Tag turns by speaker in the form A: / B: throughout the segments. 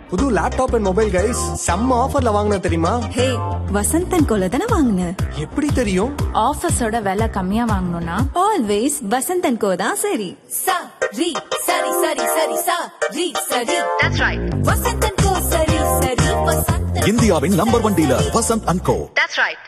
A: புது laptop and mobile guys செம்ம ஆஃபர்ல வாங்கின தெரியுமா
B: ஹே வசந்தன் கோல தானே வாங்கின
A: எப்படி தெரியும்
C: ஆஃபீஸோட விலை கம்மியா வாங்கணும்னா
B: ஆல்வேஸ் வசந்தன் கோ தான் சரி
D: sa ri sari sari sari sa ri sari that's right vasantan ko sari sari vasantan
E: இந்தியாவின் number one dealer Vasanth and co
D: that's right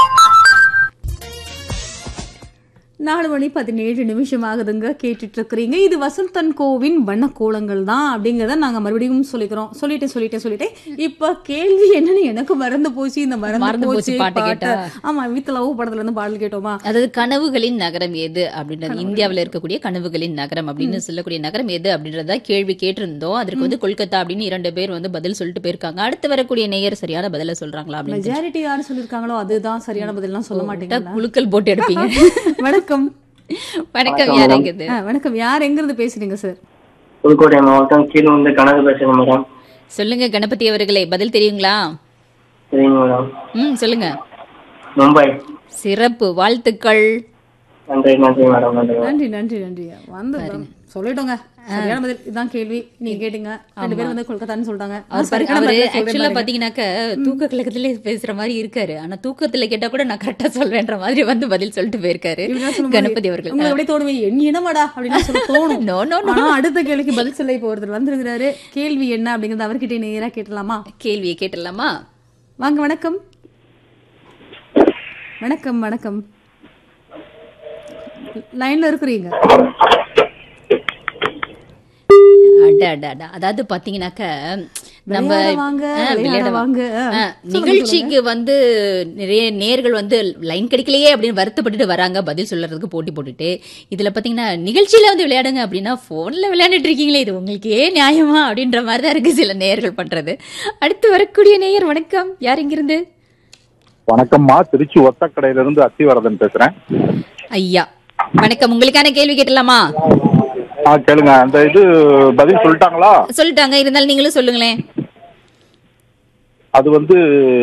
F: நாலு மணி பதினேழு நிமிஷம் ஆகுதுங்க கேட்டுட்டு இருக்கிறீங்க இது வசந்தன் கோவின் வண்ணக்கோலங்கள் தான் அப்படிங்கறத நாங்க மறுபடியும் சொல்லிக்கிறோம் சொல்லிட்டேன் சொல்லிட்டேன் சொல்லிட்டேன் இப்ப கேள்வி என்னன்னு எனக்கு மறந்து போச்சு இந்த மறந்து
G: மறந்து போச்சு
F: போச்சு
G: பாட்டு கேட்டா.
F: ஆமா வித் லவ் படத்துல இருந்து பாடல் கேட்டோமா
G: அதாவது கனவுகளின் நகரம் எது அப்படின்றது இந்தியாவில் இருக்கக்கூடிய கனவுகளின் நகரம் அப்படின்னு சொல்லக்கூடிய நகரம் எது அப்படின்றத கேள்வி கேட்டிருந்தோம் அதற்கு வந்து கொல்கத்தா அப்படின்னு இரண்டு பேர் வந்து பதில் சொல்லிட்டு போயிருக்காங்க அடுத்து வரக்கூடிய நேயர் சரியான பதில சொல்றாங்களா அப்படின்னு
F: மெஜாரிட்டி யாரு சொல்லிருக்காங்களோ அதுதான் சரியான பதிலாம் சொல்ல மாட்டேங்க
G: குழுக்கள் போட்டு எடுப்பீங்க
F: வணக்கம்
G: வணக்கம் யார் எங்குது
F: ஆ, வணக்கம் யார் எங்க இருந்து பேசுறீங்க சார்
H: புதுக்கோட்டை மாவட்டம் கீழ் வந்து கணக்கு பேசுறேன் மேடம்
G: சொல்லுங்க கணபதி அவர்களே பதில் தெரியுங்களா
H: சரிங்க மேடம்
G: ம் சொல்லுங்க
H: மும்பை
G: சிறப்பு வாழ்த்துக்கள்
H: நன்றி நன்றி மேடம் நன்றி மேடம்
F: நன்றி நன்றி நன்றி வந்து சொல்லிட்டோங்க சரியான பதில் இதுதான் கேள்வி நீங்க கேட்டீங்க ரெண்டு பேரும் வந்து கொல்கத்தான்னு சொல்லிட்டாங்க
G: அவர் பாரு-
F: சரியான
G: அவரு
F: பதிலை சொல்றேன்
G: ஆக்சுவலா
F: பாருங்க.
G: பாத்தீங்கன்னாக்க தூக்க கலக்கத்துல பேசுற மாதிரி இருக்காரு ஆனா தூக்கத்துல கேட்டா கூட நான் கரெக்டா சொல்றேன்ற மாதிரி வந்து பதில் சொல்லிட்டு போயிருக்காரு
F: இப்படிலாம் சொல்லும்போது
G: கணபதி அவர்கள்
F: உங்களுக்கு அப்படியே தோணுமே என் இனமாடா அப்படின்னு சொல்ல தோணும்
G: No, no, no.
F: ஆனா அடுத்த கேள்விக்கு பதில் சொல்ல இப்போ ஒருத்தர் வந்திருக்கிறாரு கேள்வி என்ன அப்படிங்கறது அவர்கிட்ட நேரா கேட்டலாமா
G: கேள்வியை கேட்டலாமா
F: வாங்க வணக்கம் வணக்கம் வணக்கம் லைன்ல இருக்கிறீங்க
G: அட அட அட அதாவது பாத்தீங்கன்னாக்க நம்ம
F: விளையாட வாங்க,
G: ஆ,
F: விளையாட
G: விளையாட
F: வாங்க.
G: ஆ, நிகழ்ச்சிக்கு வந்து நிறைய நேர்கள் வந்து லைன் கிடைக்கலையே அப்படின்னு வருத்தப்பட்டுட்டு வராங்க பதில் சொல்றதுக்கு போட்டி போட்டுட்டு இதுல பாத்தீங்கன்னா நிகழ்ச்சியில வந்து விளையாடுங்க அப்படின்னா போன்ல விளையாண்டுட்டு இருக்கீங்களே இது உங்களுக்கு ஏன் நியாயமா அப்படின்ற மாதிரி தான் இருக்கு சில நேயர்கள் பண்றது அடுத்து வரக்கூடிய நேயர் வணக்கம் யார் இங்கிருந்து
I: வணக்கம்மா திருச்சி ஒத்தக்கடையில இருந்து அத்திவரதன் பேசுறேன்
G: ஐயா வணக்கம் உங்களுக்கான கேள்வி கேட்டலாமா
I: ஆ கேளுங்க அந்த இது பதில் சொல்லிட்டாங்களா
G: சொல்லிட்டாங்க இருந்தாலும் நீங்களும் சொல்லுங்களேன்
I: அது வந்து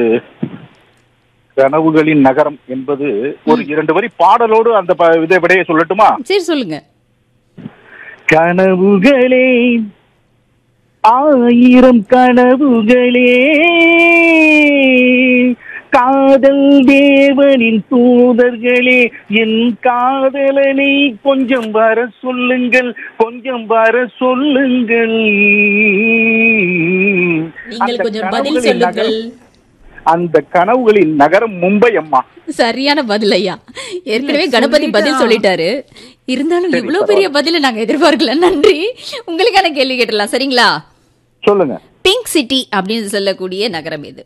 I: கனவுகளின் நகரம் என்பது ஒரு இரண்டு வரி பாடலோடு அந்த ப- இதை விடையை சொல்லட்டுமா
G: சரி சொல்லுங்க
I: கனவுகளே ஆயிரம் கனவுகளே காதல் தேவனின் தூதர்களே என் காதலனை கொஞ்சம் வர சொல்லுங்கள் கொஞ்சம் வர சொல்லுங்கள்
G: நீங்கள்
I: அந்த
G: கொஞ்சம் பதில்
I: கனவுகளின்
G: சொல்லுங்கள்
I: நகரம்- அந்த கனவுகளின் நகரம் மும்பை அம்மா
G: சரியான பதில் ஐயா ஏற்கனவே கணபதி பதில் சொல்லிட்டாரு இருந்தாலும்
I: சரி,
G: இவ்வளவு பெரிய பதில நாங்க எதிர்பார்க்கல நன்றி உங்களுக்கான கேள்வி கேட்டலாம் சரிங்களா
I: சொல்லுங்க
G: பிங்க் சிட்டி அப்படின்னு சொல்லக்கூடிய நகரம் இது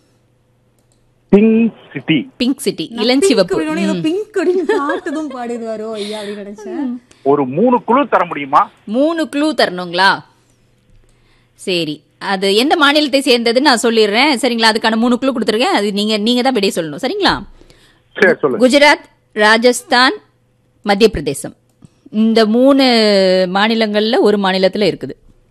I: பிங்க் சிட்டி
G: பிங்க் சிட்டி இளஞ்சிவப்பு
F: அப்படின்னு ஏதோ பிங்க் அப்படின்னு பாட்டுதும் பாடிடுவாரோ ஐயா அப்படின்னு நினைச்சேன்
I: ஒரு மூணு குழு தர முடியுமா
G: மூணு க்ளூ தரணுங்களா சரி அது எந்த மாநிலத்தை சேர்ந்ததுன்னு நான் சொல்லிடுறேன் சரிங்களா அதுக்கான மூணு க்ளூ கொடுத்துருக்கேன் அது நீங்க நீங்க தான் விடைய சொல்லணும் சரிங்களா
I: சரி சொல்லுங்க
G: குஜராத் ராஜஸ்தான் மத்திய பிரதேசம் இந்த மூணு மாநிலங்கள்ல ஒரு மாநிலத்துல இருக்குது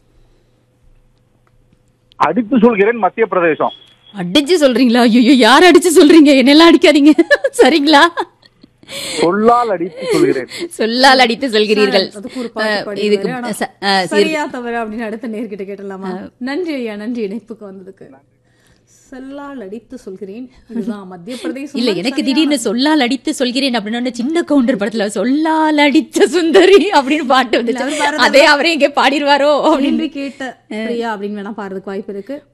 I: அடித்து சொல்கிறேன் மத்திய பிரதேசம்
G: அடிச்சு சொல்றீங்களா ஐயோ யார் அடிச்சு சொல்றீங்க என்னெல்லாம் அடிக்காதீங்க சரிங்களா
I: சொல்லால் அடித்து சொல்கிறேன்
G: சொல்லால் அடித்து சொல்கிறீர்கள்
F: அதுக்கு ஒரு பாட்டு
G: அஹ்,
F: பாடிடுவாரு.
G: இதுக்கு
F: ஆனா,
G: ச- அஹ், சரி.
F: சரியா தவறா அப்படின்னு அடுத்த நேர்கிட்ட கேட்டலாமா நன்றி ஐயா நன்றி இணைப்புக்கு வந்ததுக்கு செல்லால் அடித்து சொல்கிறேன் இதுதான் மத்திய பிரதேசம்
G: இல்ல
F: தான்
G: எனக்கு
F: சரியான-
G: திடீர்னு சொல்லால் அடித்து சொல்கிறேன் அப்படின்னு சின்ன கவுண்டர் படத்துல சொல்லால் அடித்த சுந்தரி அப்படின்னு பாட்டு
F: இல்ல, அவர்
G: வந்துச்சு
F: பாரதி-
G: அதே அவரே இங்க பாடிடுவாரோ அப்படின்னு
F: கேள்வி கேட்ட பிரியா அப்படின்னு வேணா பாடுறதுக்கு வாய்ப்பு இருக்கு